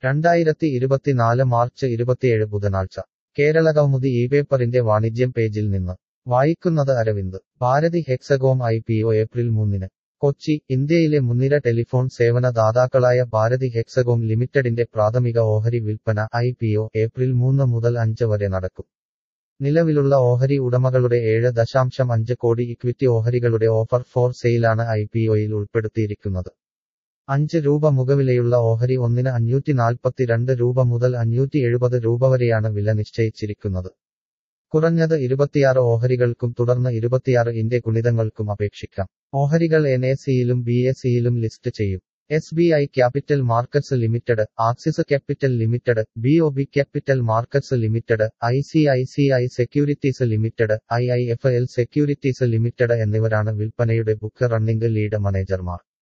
രണ്ടായിരത്തി ഇരുപത്തിനാല് മാർച്ച് ഇരുപത്തിയേഴ് ബുധനാഴ്ച കേരള കൗമുദി ഈ പേപ്പറിന്റെ വാണിജ്യം പേജിൽ നിന്ന് വായിക്കുന്നത് Aravind Bharti Hexacom I P O April മൂന്നിന് കൊച്ചി ഇന്ത്യയിലെ മുൻനിര ടെലിഫോൺ സേവന ദാതാക്കളായ ഭാരതി ഹെക്സഗോം ലിമിറ്റഡിന്റെ പ്രാഥമിക ഓഹരി വിൽപ്പന ഐ പി ഒ ഏപ്രിൽ മൂന്ന് മുതൽ അഞ്ച് വരെ നടക്കും നിലവിലുള്ള ഓഹരി ഉടമകളുടെ ഏഴ് ദശാംശം അഞ്ച് കോടി ഇക്വിറ്റി ഓഹരികളുടെ ഓഫർ ഫോർ സെയിലാണ് ഐ പി ഒയിൽ ഉൾപ്പെടുത്തിയിരിക്കുന്നത് അഞ്ച് രൂപ മുഖവിലയുള്ള ഓഹരി ഒന്നിന് അഞ്ഞൂറ്റി നാൽപ്പത്തിരണ്ട് രൂപ മുതൽ അഞ്ഞൂറ്റി എഴുപത് രൂപ വരെയാണ് വില നിശ്ചയിച്ചിരിക്കുന്നത് കുറഞ്ഞത് ഇരുപത്തിയാറ് ഓഹരികൾക്കും തുടർന്ന് ഇരുപത്തിയാറ് ഇന്റെ ഗുണിതങ്ങൾക്കും അപേക്ഷിക്കാം ഓഹരികൾ എൻ എ സിയിലും ബി എസ് സിയിലും ലിസ്റ്റ് ചെയ്യും S B I capital markets limited Axis capital limited B O B capital markets limited I C I C I securities limited I I F L securities limited എന്നിവരാണ് വിൽപ്പനയുടെ book running lead മാനേജർമാർ